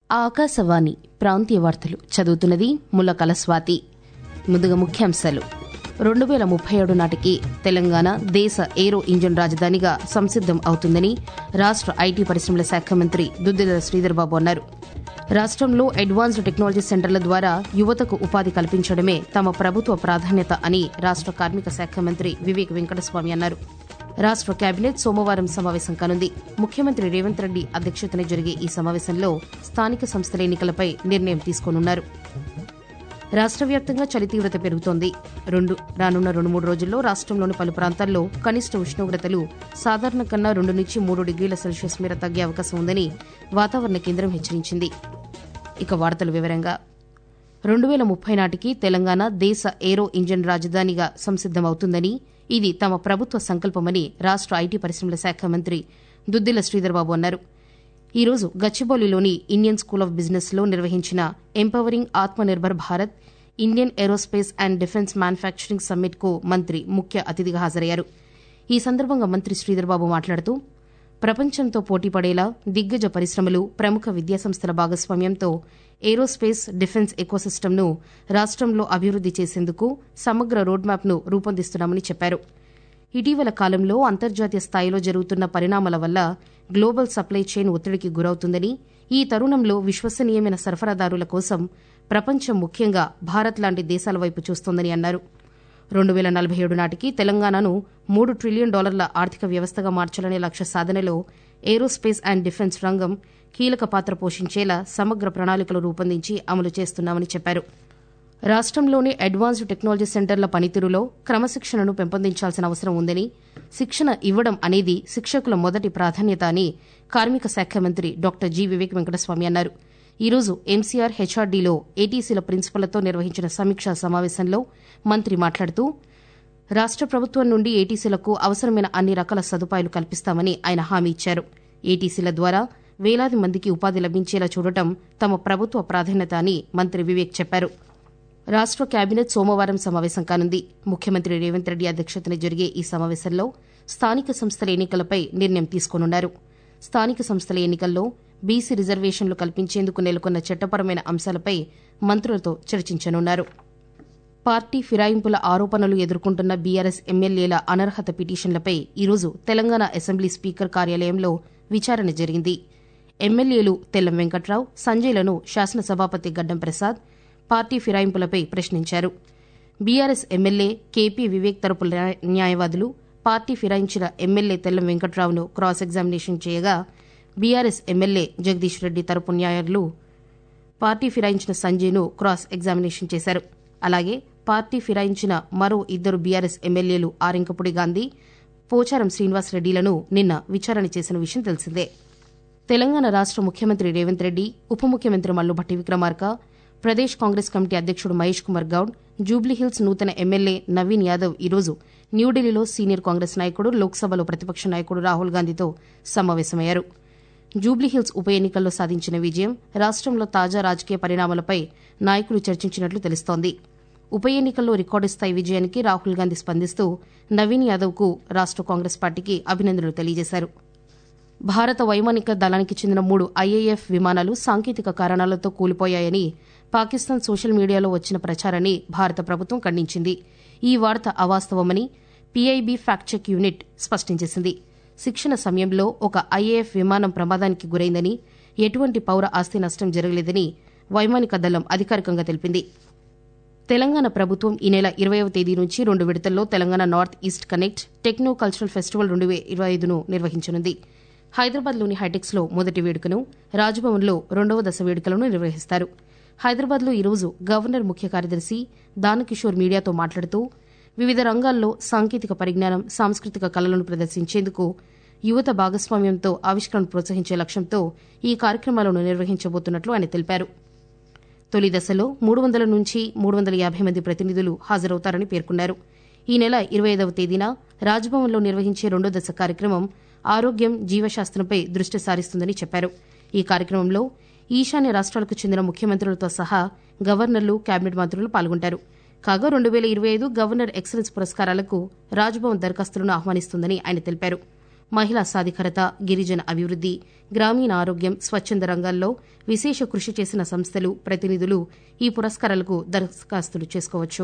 ఆకాశవాణి ప్రాంతీయ వార్తలు చదువుతున్నది ముల్లకల స్వాతి ముందుగా ముఖ్యాంశాలు రెండు వేల ముప్పై ఏడు నాటికి తెలంగాణ దేశ ఏరో ఇంజన్ రాజధానిగా సంసిద్దం అవుతుందని రాష్ట ఐటీ పరిశ్రమల శాఖ మంత్రి దుద్దిల శ్రీధర్బాబు అన్నారు రాష్టంలో అడ్వాన్స్డ్ టెక్నాలజీ సెంటర్ల ద్వారా యువతకు ఉపాధి కల్పించడమే తమ ప్రభుత్వ ప్రాధాన్యత అని రాష్ట కార్మిక శాఖ మంత్రి వివేక్ వెంకటస్వామి అన్నారు రాష్ట కేబినెట్ సోమవారం సమావేశం కానుంది ముఖ్యమంత్రి రేవంత్ రెడ్డి అధ్యక్షతన జరిగే ఈ సమావేశంలో స్థానిక సంస్థల ఎన్నికలపై నిర్ణయం తీసుకోనున్నారు రాష్ట్ర వ్యాప్తంగా చలి తీవ్రత పెరుగుతోంది రెండు రానున్న రెండు మూడు రోజుల్లో రాష్ట్రంలోని పలు ప్రాంతాల్లో కనిష్ట ఉష్ణోగ్రతలు సాధారణ కన్నా రెండు నుంచి మూడు డిగ్రీల సెల్సియస్ మేర తగ్గే అవకాశం ఉందని వాతావరణ కేంద్రం హెచ్చరించింది ఇక వార్తల వివరంగా రెండు వేల ముప్పై నాటికి తెలంగాణ దేశ ఏరో ఇంజన్ రాజధానిగా సంసిద్దమవుతుందని ఇది తమ ప్రభుత్వ సంకల్పమని రాష్ట ఐటీ పరిశ్రమల శాఖ మంత్రి దుద్దిల శ్రీధర్బాబు అన్నారు ఈ రోజు గచ్చిబౌలిలోని ఇండియన్ స్కూల్ ఆఫ్ బిజినెస్ లో నిర్వహించిన empowering Atmanirbhar Bharat Indian aerospace and defence manufacturing summit కు మంత్రి ముఖ్య అతిథిగా హాజరయ్యారు ఈ సందర్భంగా మంత్రి శ్రీధర్బాబు మాట్లాడుతూ ప్రపంచంతో పోటీపడేలా దిగ్గజ పరిశ్రమలు ప్రముఖ విద్యాసంస్థల భాగస్వామ్యంతో ఏరోస్పేస్ డిఫెన్స్ ఎకోసిస్టమ్ను రాష్టంలో అభివృద్ది చేసేందుకు సమగ్ర రోడ్ మ్యాప్ను రూపొందిస్తున్నామని చెప్పారు ఇటీవల కాలంలో అంతర్జాతీయ స్థాయిలో జరుగుతున్న పరిణామాల వల్ల గ్లోబల్ సప్లై చైన్ ఒత్తిడికి గురవుతుందని ఈ తరుణంలో విశ్వసనీయమైన సరఫరాదారుల కోసం ప్రపంచం ముఖ్యంగా భారత్ లాంటి దేశాల వైపు చూస్తోందని అన్నారు రెండు వేల నలభై ఏడు నాటికి తెలంగాణను మూడు ట్రిలియన్ డాలర్ల ఆర్థిక వ్యవస్థగా మార్చాలనే లక్ష్య సాధనలో ఏరోస్పేస్ అండ్ డిఫెన్స్ రంగం కీలక పాత్ర పోషించేలా సమగ్ర ప్రణాళికలు రూపొందించి అమలు చేస్తున్నామని చెప్పారు రాష్టంలోని అడ్వాన్స్డ్ టెక్నాలజీ సెంటర్ల పనితీరులో క్రమశిక్షణను పెంపొందించాల్సిన అవసరం ఉందని శిక్షణ ఇవ్వడం అనేది శిక్షకుల మొదటి ప్రాధాన్యత అని కార్మిక శాఖ మంత్రి డాక్టర్ జి వివేక్ వెంకటస్వామి అన్నారు ఈ రోజు ఎంసీఆర్ హెచ్ఆర్డీలో ఏటీసీల ప్రిన్సిపల్తో నిర్వహించిన సమీక్షా సమావేశంలో మంత్రి మాట్లాడుతూ రాష్ట ప్రభుత్వం నుండి ఏటీసీలకు అవసరమైన అన్ని రకాల సదుపాయాలు కల్పిస్తామని ఆయన హామీ ఇచ్చారు ఏటీసీల ద్వారా వేలాది మందికి ఉపాధి లభించేలా చూడటం తమ ప్రభుత్వ ప్రాధాన్యత అని మంత్రి వివేక్ చెప్పారు రాష్ట కేబినెట్ సోమవారం సమావేశం కానుంది ముఖ్యమంత్రి రేవంత్ రెడ్డి అధ్యక్షతన జరిగే ఈ సమావేశంలో స్థానిక సంస్థల ఎన్నికలపై నిర్ణయం తీసుకోనున్నారు స్థానిక సంస్థల ఎన్నికల్లో బీసీ రిజర్వేషన్లు కల్పించేందుకు నెలకొన్న చట్టపరమైన అంశాలపై మంత్రులతో చర్చించనున్నారు పార్టీ ఫిరాయింపుల ఆరోపణలు ఎదుర్కొంటున్న బీఆర్ఎస్ ఎమ్మెల్యేల అనర్హత పిటిషన్లపై ఈరోజు తెలంగాణ అసెంబ్లీ స్పీకర్ కార్యాలయంలో విచారణ జరిగింది ఎమ్మెల్యేలు తెల్లం వెంకట్రావు సంజయ్లను శాసనసభాపతి గడ్డం ప్రసాద్ పార్టీ ఫిరాయింపులపై ప్రశ్నించారు బీఆర్ఎస్ ఎమ్మెల్యే కేపీ వివేక్ తరపు న్యాయవాదులు పార్టీ ఫిరాయించిన ఎమ్మెల్యే తెల్లం వెంకట్రావును క్రాస్ ఎగ్జామినేషన్ చేయగా బీఆర్ఎస్ ఎమ్మెల్యే జగదీష్ రెడ్డి తరపు న్యాయాలు పార్టీ ఫిరాయించిన సంజయ్ను క్రాస్ ఎగ్జామినేషన్ చేశారు అలాగే పార్టీ ఫిరాయించిన మరో ఇద్దరు బీఆర్ఎస్ ఎమ్మెల్యేలు ఆరింకపుడి గాంధీ పోచారం శ్రీనివాసరెడ్డిలను నిన్న విచారణ చేసిన విషయం తెలిసిందే తెలంగాణ రాష్ట ముఖ్యమంత్రి రేవంత్ రెడ్డి ఉప ముఖ్యమంత్రి మల్లుభట్టి విక్రమార్క ప్రదేశ్ కాంగ్రెస్ కమిటీ అధ్యక్షుడు మహేష్ కుమార్ గౌడ్ జూబ్లీహిల్స్ నూతన ఎమ్మెల్యే నవీన్ యాదవ్ ఈరోజు న్యూఢిల్లీలో సీనియర్ కాంగ్రెస్ నాయకుడు లోక్సభలో ప్రతిపక్ష నాయకుడు రాహుల్ గాంధీతో సమావేశమయ్యారు జూబ్లీహిల్స్ ఉప ఎన్నికల్లో సాధించిన విజయం రాష్టంలో తాజా రాజకీయ పరిణామాలపై నాయకులు చర్చించినట్లు తెలుస్తోంది ఉప ఎన్నికల్లో రికార్డు స్థాయి విజయానికి రాహుల్ గాంధీ స్పందిస్తూ నవీన్ యాదవ్కు రాష్ట కాంగ్రెస్ పార్టీకి అభినందనలు తెలియజేశారు భారత వైమానిక దళానికి చెందిన మూడు ఐఏఎఫ్ విమానాలు సాంకేతిక కారణాలతో కూలిపోయాయని పాకిస్తాన్ సోషల్ మీడియాలో వచ్చిన ప్రచారాన్ని భారత ప్రభుత్వం ఖండించింది ఈ వార్త అవాస్తవమని పీఐబీ ఫ్యాక్ట్ చెక్ యూనిట్ స్పష్టం చేసింది శిక్షణ సమయంలో ఒక ఐఏఎఫ్ విమానం ప్రమాదానికి గురైందని ఎటువంటి పౌర ఆస్తి నష్టం జరగలేదని వైమానిక దళం అధికారికంగా తెలిపింది తెలంగాణ ప్రభుత్వం ఈ నెల ఇరవైవ తేదీ నుంచి రెండు విడతల్లో Telangana north east connect techno cultural festival రెండు వేల ఇరవై ఐదును నిర్వహించనుంది హైదరాబాద్లోని హైటెక్స్లో మొదటి వేడుకను రాజ్భవన్లో రెండవ దశ వేడుకలను నిర్వహిస్తారు హైదరాబాద్లో ఈరోజు గవర్నర్ ముఖ్య కార్యదర్శి దానకిషోర్ మీడియాతో మాట్లాడుతూ వివిధ రంగాల్లో సాంకేతిక పరిజ్ఞానం సాంస్కృతిక కళలను ప్రదర్శించేందుకు యువత భాగస్వామ్యంతో ఆవిష్కరణను ప్రోత్సహించే లక్ష్యంతో ఈ కార్యక్రమాలను నిర్వహించబోతున్నట్లు ఆయన తెలిపారు తొలి దశలో మూడు వందల నుంచి మూడు వందల యాభై మంది ప్రతినిధులు హాజరవుతారని పేర్కొన్నారు ఈ నెల ఇరవై ఐదవ తేదీన రాజ్భవన్లో నిర్వహించే రెండో దశ కార్యక్రమం ఆరోగ్యం జీవశాస్త్రంపై దృష్టి సారిస్తుందని చెప్పారు ఈ కార్యక్రమంలో ఈశాన్య రాష్ట్రాలకు చెందిన ముఖ్యమంత్రులతో సహా గవర్నర్లు కేబినెట్ మంత్రులు పాల్గొంటారు కాగా రెండు వేల ఇరవై ఐదు గవర్నర్ ఎక్సలెన్స్ పురస్కారాలకు రాజ్భవన్ దరఖాస్తులను ఆహ్వానిస్తుందని ఆయన తెలిపారు మహిళా సాధికారత గిరిజన అభివృద్ది గ్రామీణ ఆరోగ్యం స్వచ్ఛంద రంగాల్లో విశేష కృషి చేసిన సంస్థలు ప్రతినిధులు ఈ పురస్కారాలకు దరఖాస్తులు చేసుకోవచ్చు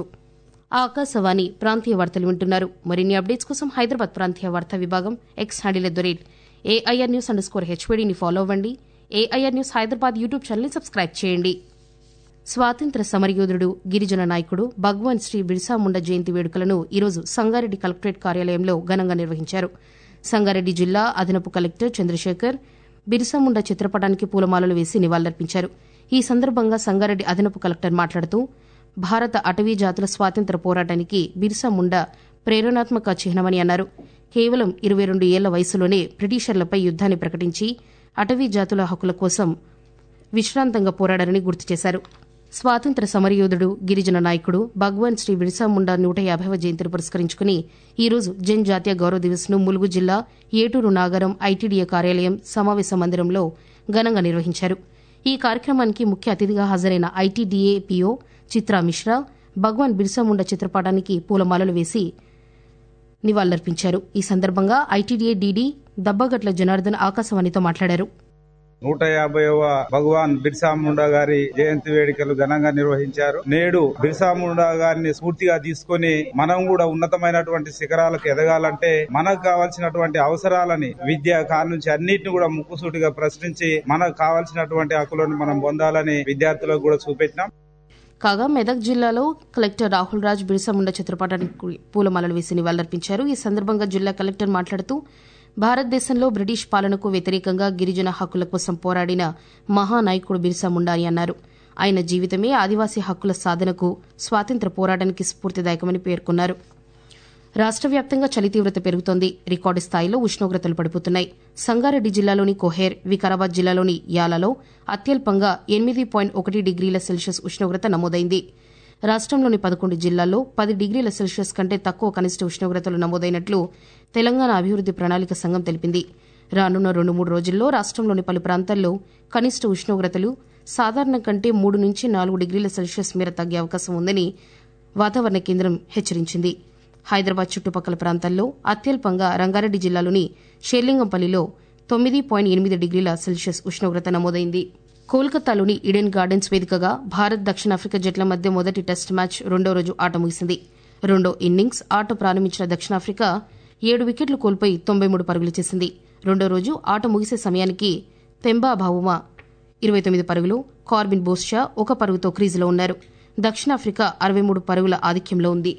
ఆకాశవాణి ప్రాంతీయ వార్తలు వింటున్నారు మరిన్ని అప్డేట్స్ కోసం హైదరాబాద్ ప్రాంతీయ వార్తా విభాగం X handle at the rate AIR news underscore హెచ్వీడీని ఫాలో అవ్వండి ఏఐఆర్ న్యూస్ హైదరాబాద్ యూట్యూబ్ ఛానల్ని సబ్స్క్రైబ్ చేయండి స్వాతంత్ర సమరయోధుడు గిరిజన నాయకుడు భగవాన్ శ్రీ బిర్సా ముండా జయంతి వేడుకలను ఈరోజు సంగారెడ్డి కలెక్టరేట్ కార్యాలయంలో ఘనంగా నిర్వహించారు సంగారెడ్డి జిల్లా అదనపు కలెక్టర్ చంద్రశేఖర్ బిర్సా ముండా చిత్రపటానికి పూలమాలలు వేసి నివాళులర్పించారు ఈ సందర్భంగా సంగారెడ్డి అదనపు కలెక్టర్ మాట్లాడుతూ భారత అటవీ జాతుల స్వాతంత్ర పోరాటానికి బిర్సా ముండా ప్రేరణాత్మక చిహ్నమని అన్నారు కేవలం ఇరవై రెండు ఏళ్ల వయసులోనే బ్రిటిషర్లపై యుద్దాన్ని ప్రకటించి అటవీ జాతుల హక్కుల కోసం విశ్రాంతంగా పోరాడారని గుర్తు చేశారు స్వాతంత్ర సమరయోధుడు గిరిజన నాయకుడు భగవాన్ శ్రీ బిర్సా ముండా నూట యాభైవ జయంతిని పురస్కరించుకుని ఈ రోజు జనజాతీయ గౌరవ దివస్ ను ములుగు జిల్లా ఏటూరు నాగరం ఐటీడీఏ కార్యాలయం సమావేశ మందిరంలో ఘనంగా నిర్వహించారు ఈ కార్యక్రమానికి ముఖ్య అతిథిగా హాజరైన ఐటీడీఏ పీఓ చిత్రా మిశ్రా భగవాన్ బిర్సా ముండా చిత్రపటానికి పూలమాలలు వేసి నివాళులర్పించారు ఈ సందర్భంగా ఐటీడీఏ డీడీ దబ్బగట్ల జనార్దన్ ఆకాశవాణితో మాట్లాడారు నూట యాభైవ భగవాన్ బిర్సా ముండా గారి జయంతి వేడుకలు ఘనంగా నిర్వహించారు నేడు బిర్సా ముండా గారిని స్ఫూర్తిగా తీసుకొని మనం కూడా ఉన్నతమైనటువంటి శిఖరాలకు ఎదగాలంటే మనకు కావాల్సినటువంటి అవసరాలని విద్య కాడ నుంచి అన్నిటిని కూడా ముక్కుసూటిగా ప్రశ్నించి మనకు కావాల్సినటువంటి హక్కులను మనం పొందాలని విద్యార్థులకు కూడా చూపెట్టినాం కాగా మెదక్ జిల్లాలో కలెక్టర్ రాహుల్ రాజ్ బిర్సా ముండా చిత్రపటానికి పూలమాలలు వేసి నివాళులర్పించారు ఈ సందర్భంగా జిల్లా కలెక్టర్ మాట్లాడుతూ భారతదేశంలో బ్రిటిష్ పాలనకు వ్యతిరేకంగా గిరిజన హక్కుల కోసం పోరాడిన మహానాయకుడు బిర్సా ముండా అని అన్నారు ఆయన జీవితమే ఆదివాసీ హక్కుల సాధనకు స్వాతంత్ర పోరాటానికి స్ఫూర్తిదాయకమని పేర్కొన్నారు రాష్ట్ర వ్యాప్తంగా చలి తీవ్రత పెరుగుతోంది రికార్డు స్థాయిలో ఉష్ణోగ్రతలు పడిపోతున్నాయి సంగారెడ్డి జిల్లాలోని కోహేర్ వికారాబాద్ జిల్లాలోని యాలలో అత్యల్పంగా ఎనిమిది పాయింట్ ఒకటి డిగ్రీల సెల్సియస్ ఉష్ణోగ్రత నమోదైంది రాష్ట్రంలోని పదకొండు జిల్లాల్లో పది డిగ్రీల సెల్సియస్ కంటే తక్కువ కనిష్ట ఉష్ణోగ్రతలు నమోదైనట్లు తెలంగాణ అభివృద్ది ప్రణాళిక సంఘం తెలిపింది రానున్న రెండు మూడు రోజుల్లో రాష్ట్రంలోని పలు ప్రాంతాల్లో కనిష్ట ఉష్ణోగ్రతలు సాధారణం కంటే మూడు నుంచి నాలుగు డిగ్రీల సెల్సియస్ మేర తగ్గే అవకాశం ఉందని వాతావరణ కేంద్రం హెచ్చరించింది హైదరాబాద్ చుట్టుపక్కల ప్రాంతాల్లో అత్యల్పంగా రంగారెడ్డి జిల్లాలోని షేర్లింగంపల్లిలో తొమ్మిది పాయింట్ ఎనిమిది డిగ్రీల సెల్సియస్ ఉష్ణోగ్రత నమోదైంది కోల్కతాలోని ఈడెన్ గార్డెన్స్ వేదికగా భారత్ దక్షిణాఫ్రికా జట్ల మధ్య మొదటి టెస్ట్ మ్యాచ్ రెండో రోజు ఆట ముగిసింది రెండో ఇన్నింగ్స్ ఆట ప్రారంభించిన దక్షిణాఫ్రికా ఏడు వికెట్లు కోల్పోయి తొంభై మూడు పరుగులు చేసింది రెండో రోజు ఆట ముగిసే సమయానికి తెంబా భావుమా ఇరవై తొమ్మిది పరుగులు కార్బిన్ బోస్షా ఒక పరుగుతో క్రీజులో ఉన్నారు దక్షిణాఫ్రికా అరవై మూడు పరుగుల ఆధిక్యంలో ఉంది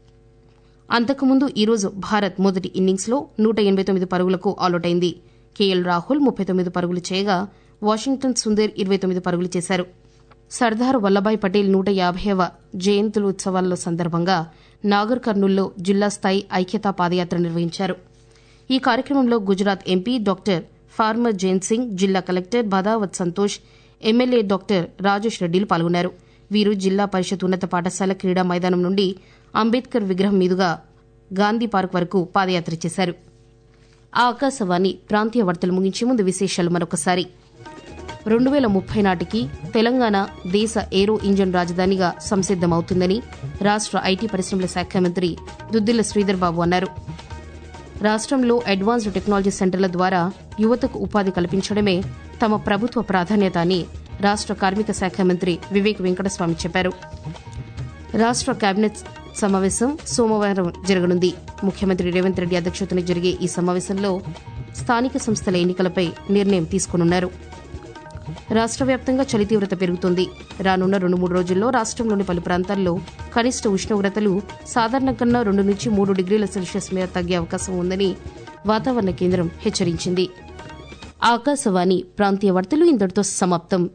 అంతకుముందు ఈరోజు భారత్ మొదటి ఇన్నింగ్స్లో నూట ఎనబై తొమ్మిది పరుగులకు ఆలౌట్ అయింది కేఎల్ రాహుల్ ముప్పై తొమ్మిది పరుగులు చేయగా వాషింగ్టన్ సుందర్ ఇరవై తొమ్మిది పరుగులు చేశారు సర్దార్ వల్లభాయ్ పటేల్ నూట యాభైవ జయంతులు ఉత్సవాల సందర్భంగా నాగర్ కర్నూల్లో జిల్లా స్థాయి ఐక్యతా పాదయాత్ర నిర్వహించారు ఈ కార్యక్రమంలో గుజరాత్ ఎంపీ డాక్టర్ ఫార్మర్ జైన్ సింగ్ జిల్లా కలెక్టర్ బదావత్ సంతోష్ ఎమ్మెల్యే డాక్టర్ రాజేష్ రెడ్డిలు పాల్గొన్నారు వీరు జిల్లా పరిషత్ ఉన్నత పాఠశాల క్రీడా మైదానం నుండి అంబేద్కర్ విగ్రహం మీదుగా గాంధీ పార్క్ వరకు పాదయాత్ర చేశారు ఆకాశవాణి ప్రాంతీయ వార్తలు ముగించే ముందు విశేషాలు మరొకసారి రెండు వేల ముప్పై నాటికి తెలంగాణ దేశ ఏరో ఇంజన్ రాజధానిగా సంసిద్దమవుతుందని రాష్ట్ర ఐటీ పరిశ్రమల శాఖ మంత్రి దుద్దిల్ల శ్రీధర్ బాబు అన్నారు రాష్ట్రంలో అడ్వాన్స్డ్ టెక్నాలజీ సెంటర్ల ద్వారా యువతకు ఉపాధి కల్పించడమే తమ ప్రభుత్వ ప్రాధాన్యత అని రాష్ట్ర కార్మిక శాఖ మంత్రి వివేక్ వెంకటస్వామి చెప్పారు రాష్ట్ర కేబినెట్ సమావేశం సోమవారం జరగనుంది ముఖ్యమంత్రి రేవంత్ రెడ్డి అధ్యక్షతన జరిగే ఈ సమావేశంలో స్థానిక సంస్థల ఎన్నికలపై నిర్ణయం తీసుకునున్నారు రాష్ట్ర వ్యాప్తంగా చలి తీవ్రత పెరుగుతోంది రానున్న రెండు మూడు రోజుల్లో రాష్ట్రంలోని పలు ప్రాంతాల్లో కనిష్ట ఉష్ణోగ్రతలు సాధారణం కన్నా రెండు నుంచి మూడు డిగ్రీల సెల్సియస్ మేర తగ్గే అవకాశం ఉందని వాతావరణ కేంద్రం హెచ్చరించింది ఆకాశవాణి ప్రాంతీయ వార్తలు ఇంతటితో సమాప్తం